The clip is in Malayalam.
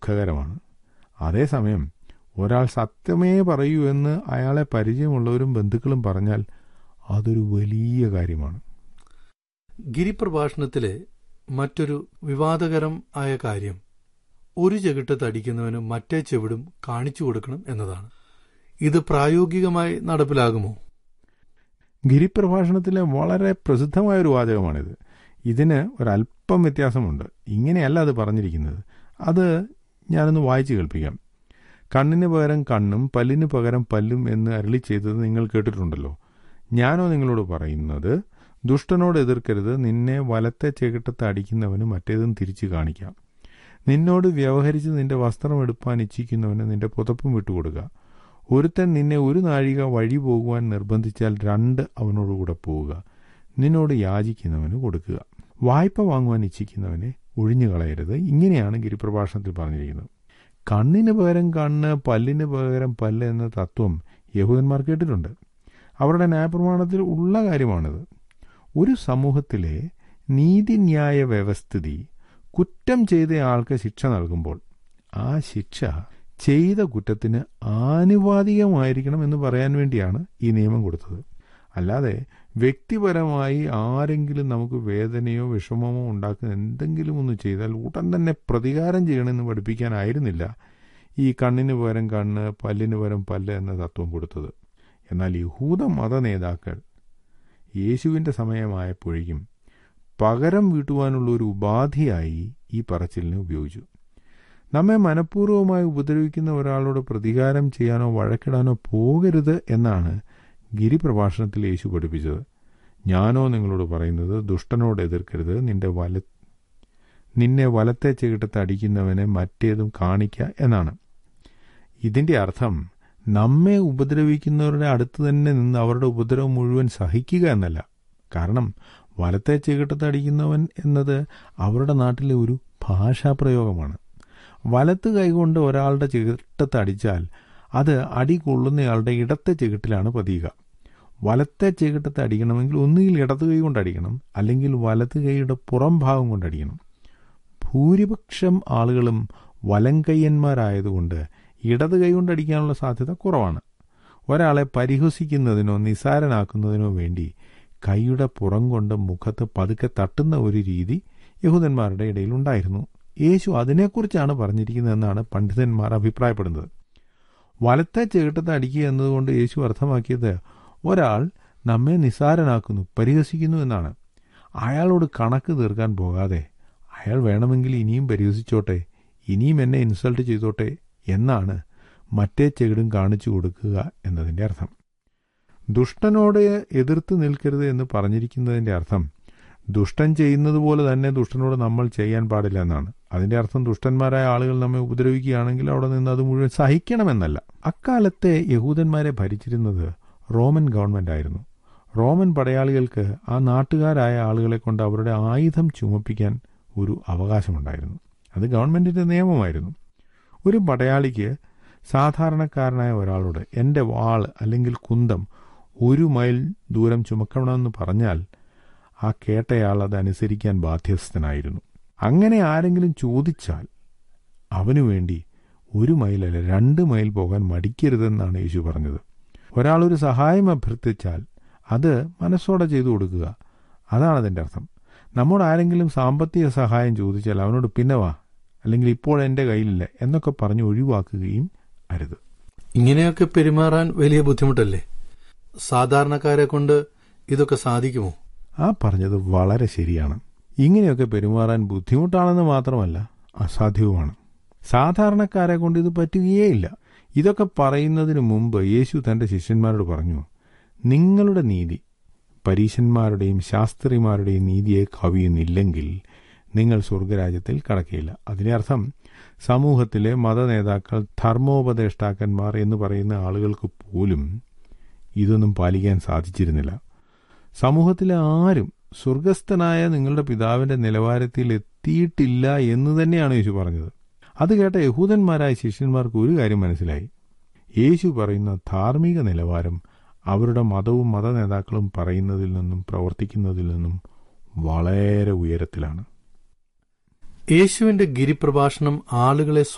ദുഃഖകരമാണ് അതേസമയം ഒരാൾ സത്യമേ പറയൂ എന്ന് അയാളെ പരിചയമുള്ളവരും ബന്ധുക്കളും പറഞ്ഞാൽ അതൊരു വലിയ കാര്യമാണ് ഗിരിപ്രഭാഷണത്തിലെ മറ്റൊരു വിവാദകരം ആയ കാര്യം ഒരു ചെകിട്ടത്ത് അടിക്കുന്നവന് മറ്റേ ചെവിടും കാണിച്ചു കൊടുക്കണം എന്നതാണ് ഇത് പ്രായോഗികമായി നടപ്പിലാകുമോ ഗിരിപ്രഭാഷണത്തിലെ വളരെ പ്രസിദ്ധമായ ഒരു വാചകമാണിത് ഇതിന് ഒരല്പം വ്യത്യാസമുണ്ട് ഇങ്ങനെയല്ല അത് പറഞ്ഞിരിക്കുന്നത് അത് ഞാനൊന്ന് വായിച്ചു കേൾപ്പിക്കാം കണ്ണിന് പകരം കണ്ണും പല്ലിന് പകരം പല്ലും എന്ന് അരളി ചെയ്തത് നിങ്ങൾ കേട്ടിട്ടുണ്ടല്ലോ ഞാനോ നിങ്ങളോട് പറയുന്നത് ദുഷ്ടനോട് എതിർക്കരുത് നിന്നെ വലത്തെ ചെകിട്ടത്ത് അടിക്കുന്നവന് മറ്റേതും തിരിച്ചു കാണിക്കാം നിന്നോട് വ്യവഹരിച്ച് നിന്റെ വസ്ത്രം എടുപ്പാൻ ഇച്ഛിക്കുന്നവന് നിന്റെ പുതപ്പും വിട്ടുകൊടുക്കുക ഒരുത്തൻ നിന്നെ ഒരു നാഴിക വഴി പോകുവാൻ നിർബന്ധിച്ചാൽ രണ്ട് അവനോടുകൂടെ പോവുക നിന്നോട് യാചിക്കുന്നവന് കൊടുക്കുക വായ്പ വാങ്ങുവാൻ ഇച്ഛിക്കുന്നവനെ ഒഴിഞ്ഞു കളയരുത് ഇങ്ങനെയാണ് ഗിരിപ്രഭാഷണത്തിൽ പറഞ്ഞിരിക്കുന്നത് കണ്ണിന് പകരം കണ്ണ് പല്ലിന് പകരം പല്ല് എന്ന തത്വം യഹൂദന്മാർ കേട്ടിട്ടുണ്ട് അവരുടെ ന്യായപ്രമാണത്തിൽ ഉള്ള കാര്യമാണിത് ഒരു സമൂഹത്തിലെ നീതിന്യായ വ്യവസ്ഥിതി കുറ്റം ചെയ്ത ആൾക്ക് ശിക്ഷ നൽകുമ്പോൾ ആ ശിക്ഷ ചെയ്ത കുറ്റത്തിന് ആനുപാതികമായിരിക്കണം എന്ന് പറയാൻ വേണ്ടിയാണ് ഈ നിയമം കൊടുത്തത് അല്ലാതെ വ്യക്തിപരമായി ആരെങ്കിലും നമുക്ക് വേദനയോ വിഷമമോ ഉണ്ടാക്കുന്ന എന്തെങ്കിലും ഒന്ന് ചെയ്താൽ ഉടൻ തന്നെ പ്രതികാരം ചെയ്യണമെന്ന് പഠിപ്പിക്കാനായിരുന്നില്ല ഈ കണ്ണിന് പകരം കണ്ണ് പല്ലിന് പകരം പല്ല് എന്ന തത്വം കൊടുത്തത് എന്നാൽ യഹൂദ മത നേതാക്കൾ യേശുവിൻ്റെ സമയമായപ്പോഴേക്കും പകരം വീട്ടുവാനുള്ള ഒരു ഉപാധിയായി ഈ പറച്ചിലിനെ ഉപയോഗിച്ചു നമ്മെ മനഃപൂർവ്വമായി ഉപദ്രവിക്കുന്ന ഒരാളോട് പ്രതികാരം ചെയ്യാനോ വഴക്കിടാനോ പോകരുത് എന്നാണ് ഗിരിപ്രഭാഷണത്തിൽ യേശു പഠിപ്പിച്ചത് ഞാനോ നിങ്ങളോട് പറയുന്നത് ദുഷ്ടനോട് എതിർക്കരുത് നിന്റെ വല നിന്നെ വലത്തെ ചെകിട്ടത്ത് അടിക്കുന്നവനെ മറ്റേതും കാണിക്ക എന്നാണ് ഇതിന്റെ അർത്ഥം നമ്മെ ഉപദ്രവിക്കുന്നവരുടെ അടുത്ത് തന്നെ നിന്ന് അവരുടെ ഉപദ്രവം മുഴുവൻ സഹിക്കുക എന്നല്ല കാരണം വലത്തെ ചെകിട്ടത്ത് അടിക്കുന്നവൻ എന്നത് അവരുടെ നാട്ടിലെ ഒരു ഭാഷാപ്രയോഗമാണ് വലത്ത് കൈകൊണ്ട് ഒരാളുടെ ചെകിട്ടത്ത് അടിച്ചാൽ അത് അടി കൊള്ളുന്നയാളുടെ ഇടത്തെ ചെകിട്ടിലാണ് പതിയുക വലത്തെ ചെകിട്ടത്ത് അടിക്കണമെങ്കിൽ ഒന്നുകിൽ ഇടത് കൈ കൊണ്ട് അടിക്കണം അല്ലെങ്കിൽ വലത്ത് കൈയുടെ പുറം ഭാഗം കൊണ്ട് അടിക്കണം ഭൂരിപക്ഷം ആളുകളും വലം കയ്യന്മാരായതുകൊണ്ട് ഇടത് കൈ കൊണ്ട് അടിക്കാനുള്ള സാധ്യത കുറവാണ് ഒരാളെ പരിഹസിക്കുന്നതിനോ നിസാരനാക്കുന്നതിനോ വേണ്ടി കൈയുടെ പുറം കൊണ്ട് മുഖത്ത് പതുക്കെ തട്ടുന്ന ഒരു രീതി യഹൂദന്മാരുടെ ഇടയിൽ ഉണ്ടായിരുന്നു യേശു അതിനെക്കുറിച്ചാണ് പറഞ്ഞിരിക്കുന്നതെന്നാണ് പണ്ഡിതന്മാർ അഭിപ്രായപ്പെടുന്നത് വലത്തെ ചെകിട്ടത്ത് അടിക്കുക എന്നതുകൊണ്ട് യേശു അർത്ഥമാക്കിയത് ഒരാൾ നമ്മെ നിസാരനാക്കുന്നു പരിഹസിക്കുന്നു എന്നാണ് അയാളോട് കണക്ക് തീർക്കാൻ പോകാതെ അയാൾ വേണമെങ്കിൽ ഇനിയും പരിഹസിച്ചോട്ടെ ഇനിയും എന്നെ ഇൻസൾട്ട് ചെയ്തോട്ടെ എന്നാണ് മറ്റേ ചെകിടും കാണിച്ചു കൊടുക്കുക എന്നതിൻ്റെ അർത്ഥം ദുഷ്ടനോട് എതിർത്ത് നിൽക്കരുത് എന്ന് പറഞ്ഞിരിക്കുന്നതിൻ്റെ അർത്ഥം ദുഷ്ടൻ ചെയ്യുന്നത് പോലെ തന്നെ ദുഷ്ടനോട് നമ്മൾ ചെയ്യാൻ പാടില്ല എന്നാണ് അതിന്റെ അർത്ഥം ദുഷ്ടന്മാരായ ആളുകൾ നമ്മെ ഉപദ്രവിക്കുകയാണെങ്കിൽ അവിടെ നിന്ന് അത് മുഴുവൻ സഹിക്കണമെന്നല്ല അക്കാലത്തെ യഹൂദന്മാരെ ഭരിച്ചിരുന്നത് റോമൻ ഗവൺമെന്റ് ആയിരുന്നു റോമൻ പടയാളികൾക്ക് ആ നാട്ടുകാരായ ആളുകളെ കൊണ്ട് അവരുടെ ആയുധം ചുമപ്പിക്കാൻ ഒരു അവകാശമുണ്ടായിരുന്നു അത് ഗവൺമെന്റിന്റെ നിയമമായിരുന്നു ഒരു പടയാളിക്ക് സാധാരണക്കാരനായ ഒരാളോട് എൻ്റെ വാൾ അല്ലെങ്കിൽ കുന്തം ഒരു മൈൽ ദൂരം ചുമക്കണമെന്ന് പറഞ്ഞാൽ ആ കേട്ടയാൾ അത് അനുസരിക്കാൻ ബാധ്യസ്ഥനായിരുന്നു അങ്ങനെ ആരെങ്കിലും ചോദിച്ചാൽ അവനു വേണ്ടി ഒരു മൈലല്ല രണ്ട് മൈൽ പോകാൻ മടിക്കരുതെന്നാണ് യേശു പറഞ്ഞത് ഒരാൾ ഒരു സഹായം അഭ്യർത്ഥിച്ചാൽ അത് മനസ്സോടെ ചെയ്തു കൊടുക്കുക അതാണ് അതിൻ്റെ അർത്ഥം നമ്മോട് ആരെങ്കിലും സാമ്പത്തിക സഹായം ചോദിച്ചാൽ അവനോട് പിന്നെ വാ അല്ലെങ്കിൽ ഇപ്പോൾ എൻ്റെ കയ്യിലില്ല എന്നൊക്കെ പറഞ്ഞ് ഒഴിവാക്കുകയും അരുത് ഇങ്ങനെയൊക്കെ പെരുമാറാൻ വലിയ ബുദ്ധിമുട്ടല്ലേ സാധാരണക്കാരെ കൊണ്ട് ഇതൊക്കെ സാധിക്കുമോ ആ പറഞ്ഞത് വളരെ ശരിയാണ് ഇങ്ങനെയൊക്കെ പെരുമാറാൻ ബുദ്ധിമുട്ടാണെന്ന് മാത്രമല്ല അസാധ്യവുമാണ് സാധാരണക്കാരെ കൊണ്ട് ഇത് പറ്റുകയേയില്ല ഇതൊക്കെ പറയുന്നതിന് മുമ്പ് യേശു തന്റെ ശിഷ്യന്മാരോട് പറഞ്ഞു നിങ്ങളുടെ നീതി പരീശന്മാരുടെയും ശാസ്ത്രിമാരുടെയും നീതിയെ കവിയുന്നില്ലെങ്കിൽ നിങ്ങൾ സ്വർഗരാജ്യത്തിൽ കടക്കുകയില്ല അതിന്റെ അർത്ഥം സമൂഹത്തിലെ മതനേതാക്കൾ ധർമ്മോപദേഷ്ടാക്കന്മാർ എന്ന് പറയുന്ന ആളുകൾക്ക് പോലും ഇതൊന്നും പാലിക്കാൻ സാധിച്ചിരുന്നില്ല സമൂഹത്തിലെ ആരും സ്വർഗസ്ഥനായ നിങ്ങളുടെ പിതാവിന്റെ നിലവാരത്തിൽ എത്തിയിട്ടില്ല എന്ന് തന്നെയാണ് യേശു പറഞ്ഞത് അത് കേട്ട യഹൂദന്മാരായ ശിഷ്യന്മാർക്ക് ഒരു കാര്യം മനസ്സിലായി യേശു പറയുന്ന ധാർമ്മിക നിലവാരം അവരുടെ മതവും മതനേതാക്കളും പറയുന്നതിൽ നിന്നും പ്രവർത്തിക്കുന്നതിൽ നിന്നും വളരെ ഉയരത്തിലാണ് യേശുവിന്റെ ഗിരിപ്രഭാഷണം ആളുകളെ